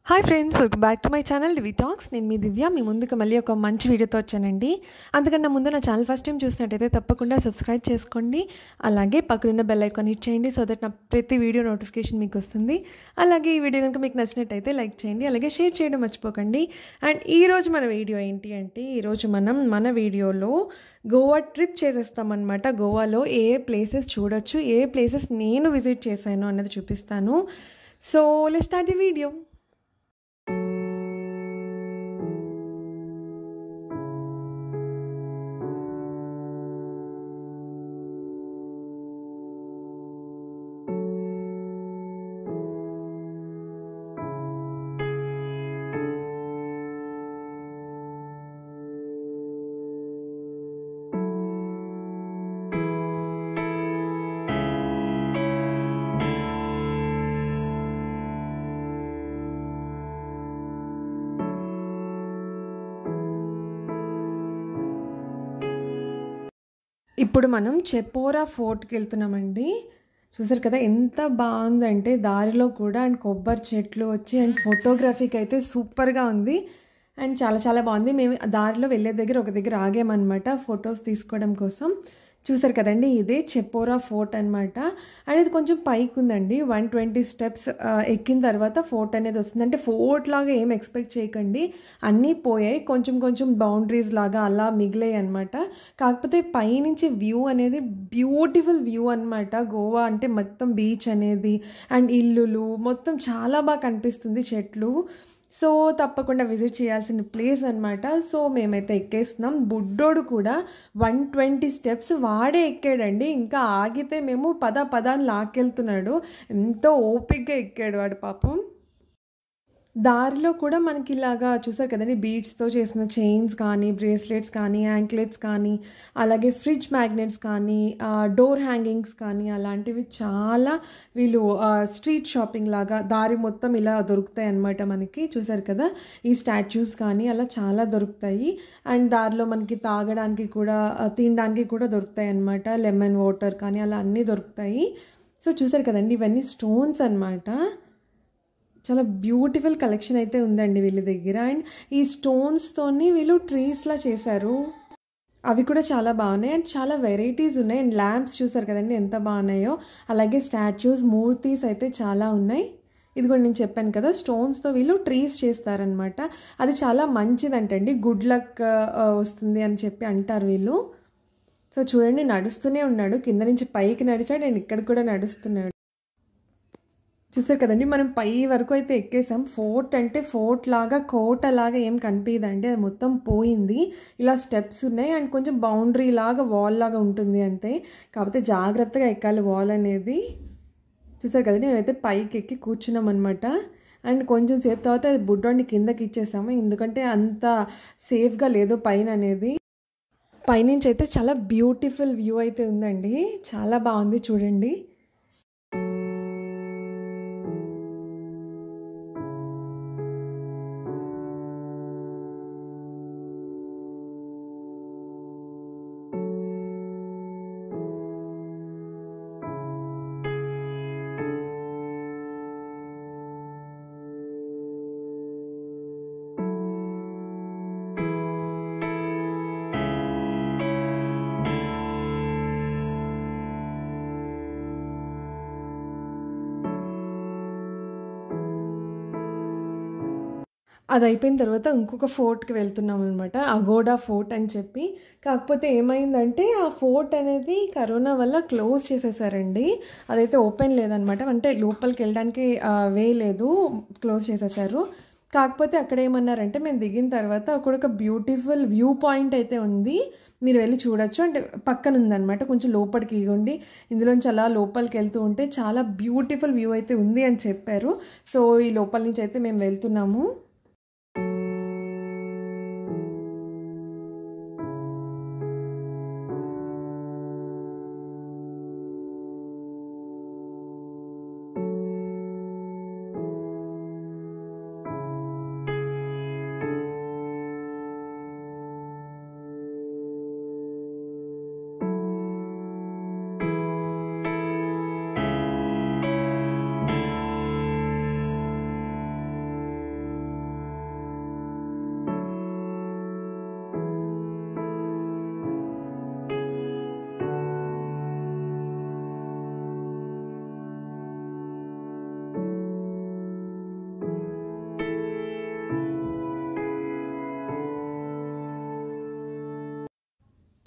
hi friends welcome back to my channel Divi talks నేను మీ దివ్య మీ ముందుకు మళ్ళీ ఒక మంచి వీడియోతో వచ్చానండి అంతకన్నా ముందు నా ఛానల్ ఫస్ట్ టైం చూసినట్టయితే తప్పకుండా సబ్స్క్రైబ్ చేసుకోండి అలాగే పక్కనున్న బెల్ ఐకాన్ హిట్ చేయండి సో దట్ నా ప్రతి వీడియో నోటిఫికేషన్ మీకు వస్తుంది అలాగే ఈ వీడియో కనుక మీకు నచ్చినట్టయితే లైక్ చేయండి అలాగే షేర్ చేయడం మర్చిపోకండి అండ్ ఈరోజు మన వీడియో ఏంటి అంటే ఈరోజు మనం మన వీడియోలో గోవా ట్రిప్ చేసేస్తామన్నమాట గోవాలో ఏ ఏ ప్లేసెస్ చూడొచ్చు ఏ ప్లేసెస్ నేను విజిట్ చేశాను అన్నది చూపిస్తాను so let start the video ఇప్పుడు మనం చెపోరా ఫోర్ట్కి వెళ్తున్నామండి చూసారు కదా ఎంత బాగుందంటే దారిలో కూడా అండ్ కొబ్బరి చెట్లు వచ్చి అండ్ ఫోటోగ్రఫీకి అయితే సూపర్గా ఉంది అండ్ చాలా చాలా బాగుంది మేము దారిలో వెళ్ళే దగ్గర ఒక దగ్గర ఆగామన్నమాట ఫొటోస్ తీసుకోవడం కోసం చూసారు కదండి ఇదే చెపోరా ఫోర్ట్ అనమాట అండ్ ఇది కొంచెం పైకి ఉందండి వన్ ట్వంటీ స్టెప్స్ ఎక్కిన తర్వాత ఫోర్ట్ అనేది వస్తుంది అంటే ఫోర్ట్ లాగా ఏం ఎక్స్పెక్ట్ చేయకండి అన్నీ పోయాయి కొంచెం కొంచెం బౌండరీస్ లాగా అలా మిగిలాయి అనమాట కాకపోతే పైనుంచి వ్యూ అనేది బ్యూటిఫుల్ వ్యూ అనమాట గోవా అంటే మొత్తం బీచ్ అనేది అండ్ ఇల్లులు మొత్తం చాలా బాగా కనిపిస్తుంది చెట్లు సో తప్పకుండా విజిట్ చేయాల్సిన ప్లేస్ అనమాట సో మేమైతే ఎక్కేస్తున్నాం బుడ్డోడు కూడా వన్ ట్వంటీ స్టెప్స్ వాడే ఎక్కాడండి ఇంకా ఆగితే మేము పద పదాన్ని లాక్కెళ్తున్నాడు ఎంతో ఓపిక్గా ఎక్కాడు వాడు పాపం దారిలో కూడా మనకి ఇలాగా చూసారు కదండి బీడ్స్తో చేసిన చైన్స్ కానీ బ్రేస్లెట్స్ కానీ యాంక్లెట్స్ కానీ అలాగే ఫ్రిడ్జ్ మ్యాగ్నెట్స్ కానీ డోర్ హ్యాంగింగ్స్ కానీ అలాంటివి చాలా వీళ్ళు స్ట్రీట్ షాపింగ్ లాగా దారి మొత్తం ఇలా దొరుకుతాయి అన్నమాట మనకి చూసారు కదా ఈ స్టాచ్యూస్ కానీ అలా చాలా దొరుకుతాయి అండ్ దారిలో మనకి తాగడానికి కూడా తినడానికి కూడా దొరుకుతాయి అన్నమాట లెమన్ వాటర్ కానీ అలా అన్నీ దొరుకుతాయి సో చూసారు కదండి ఇవన్నీ స్టోన్స్ అనమాట చాలా బ్యూటిఫుల్ కలెక్షన్ అయితే ఉందండి వీళ్ళ దగ్గర అండ్ ఈ స్టోన్స్తోని వీళ్ళు ట్రీస్లా చేశారు అవి కూడా చాలా బాగున్నాయి అండ్ చాలా వెరైటీస్ ఉన్నాయి అండ్ ల్యాంప్స్ చూసారు కదండి ఎంత బాగున్నాయో అలాగే స్టాచ్యూస్ మూర్తీస్ అయితే చాలా ఉన్నాయి ఇది కూడా నేను చెప్పాను కదా స్టోన్స్తో వీళ్ళు ట్రీస్ చేస్తారనమాట అది చాలా మంచిదంటండి గుడ్ లక్ వస్తుంది అని చెప్పి అంటారు వీళ్ళు సో చూడండి నడుస్తూనే ఉన్నాడు కింద నుంచి పైకి నడిచాడు నేను ఇక్కడ కూడా నడుస్తున్నాడు చూసారు కదండి మనం పై వరకు అయితే ఎక్కేసాం ఫోర్ట్ అంటే ఫోర్ట్ లాగా కోట లాగా ఏం కనిపించదండి అది మొత్తం పోయింది ఇలా స్టెప్స్ ఉన్నాయి అండ్ కొంచెం బౌండరీ లాగా వాల్ లాగా ఉంటుంది అంతే కాకపోతే జాగ్రత్తగా ఎక్కాలి వాల్ అనేది చూసారు కదండి మేమైతే పైకి ఎక్కి కూర్చున్నాం అనమాట అండ్ కొంచెం సేపు తర్వాత అది బుడ్డోని కిందకి ఇచ్చేసాము ఎందుకంటే అంత సేఫ్గా లేదు పైన అనేది పైనుంచి అయితే చాలా బ్యూటిఫుల్ వ్యూ అయితే ఉందండి చాలా బాగుంది చూడండి అది అయిపోయిన తర్వాత ఇంకొక ఫోర్ట్కి వెళ్తున్నాం అనమాట అగోడా ఫోర్ట్ అని చెప్పి కాకపోతే ఏమైందంటే ఆ ఫోర్ట్ అనేది కరోనా వల్ల క్లోజ్ చేసేసారండి అదైతే ఓపెన్ లేదనమాట అంటే లోపలికి వెళ్ళడానికి వే లేదు క్లోజ్ చేసేసారు కాకపోతే అక్కడ ఏమన్నారంటే మేము దిగిన తర్వాత అక్కడ ఒక బ్యూటిఫుల్ వ్యూ పాయింట్ అయితే ఉంది మీరు వెళ్ళి చూడొచ్చు అంటే పక్కన ఉందన్నమాట కొంచెం లోపలికి ఇగోండి ఇందులోంచి అలా లోపలికి వెళ్తూ ఉంటే చాలా బ్యూటిఫుల్ వ్యూ అయితే ఉంది అని చెప్పారు సో ఈ లోపల నుంచి అయితే మేము వెళ్తున్నాము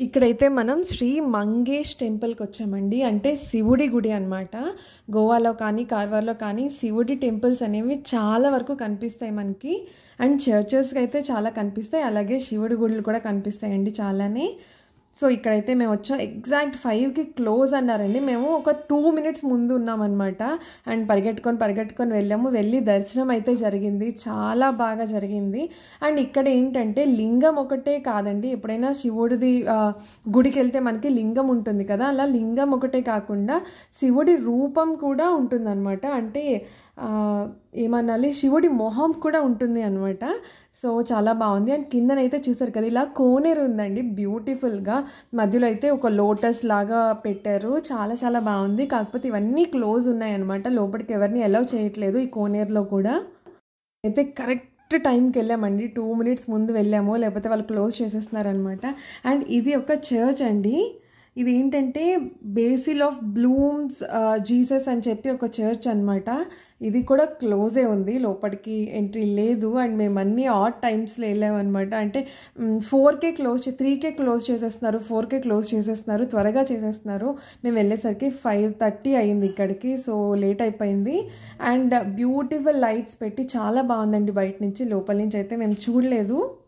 ఇక్కడైతే మనం శ్రీ మంగేష్ టెంపుల్కి వచ్చామండి అంటే శివుడి గుడి అనమాట గోవాలో కానీ కార్వార్లో కానీ శివుడి టెంపుల్స్ అనేవి చాలా వరకు కనిపిస్తాయి మనకి అండ్ చర్చెస్కి అయితే చాలా కనిపిస్తాయి అలాగే శివుడి గుడులు కూడా కనిపిస్తాయండి చాలానే సో ఇక్కడైతే మేము వచ్చాం ఎగ్జాక్ట్ ఫైవ్కి క్లోజ్ అన్నారండి మేము ఒక టూ మినిట్స్ ముందు ఉన్నామన్నమాట అండ్ పరిగెట్టుకొని పరిగెట్టుకొని వెళ్ళాము వెళ్ళి దర్శనం అయితే జరిగింది చాలా బాగా జరిగింది అండ్ ఇక్కడ ఏంటంటే లింగం ఒకటే కాదండి ఎప్పుడైనా శివుడిది ఆ, గుడికి వెళ్తే మనకి లింగం ఉంటుంది కదా అలా లింగం ఒకటే కాకుండా శివుడి రూపం కూడా ఉంటుందన్నమాట అంటే ఆ, ఏమనాలి శివుడి మొహం కూడా ఉంటుంది అనమాట సో చాలా బాగుంది అండ్ కిందనైతే చూసారు కదా ఇలా కోనేరు ఉందండి బ్యూటిఫుల్గా మధ్యలో అయితే ఒక లోటస్ లాగా పెట్టారు చాలా చాలా బాగుంది కాకపోతే ఇవన్నీ క్లోజ్ ఉన్నాయన్నమాట లోపలికి ఎవరిని అలౌ చేయట్లేదు ఈ కోనేరులో కూడా అయితే కరెక్ట్ టైంకి వెళ్ళామండి టూ మినిట్స్ ముందు వెళ్ళాము లేకపోతే వాళ్ళు క్లోజ్ చేసేస్తున్నారనమాట అండ్ ఇది ఒక చర్చ్ అండి ఇది ఏంటంటే బేసిల్ ఆఫ్ బ్లూమ్స్ జీసస్ అని చెప్పి ఒక చర్చ్ అనమాట ఇది కూడా క్లోజే ఉంది లోపలికి ఎంట్రీ లేదు అండ్ మేము అన్నీ ఆట్ టైమ్స్లో వెళ్ళామన్నమాట అంటే ఫోర్కే క్లోజ్ త్రీకే క్లోజ్ చేసేస్తున్నారు ఫోర్కే క్లోజ్ చేసేస్తున్నారు త్వరగా చేసేస్తున్నారు మేము వెళ్ళేసరికి ఫైవ్ థర్టీ అయింది ఇక్కడికి సో లేట్ అయిపోయింది అండ్ బ్యూటిఫుల్ లైట్స్ పెట్టి చాలా బాగుందండి బయట నుంచి లోపల నుంచి అయితే మేము చూడలేదు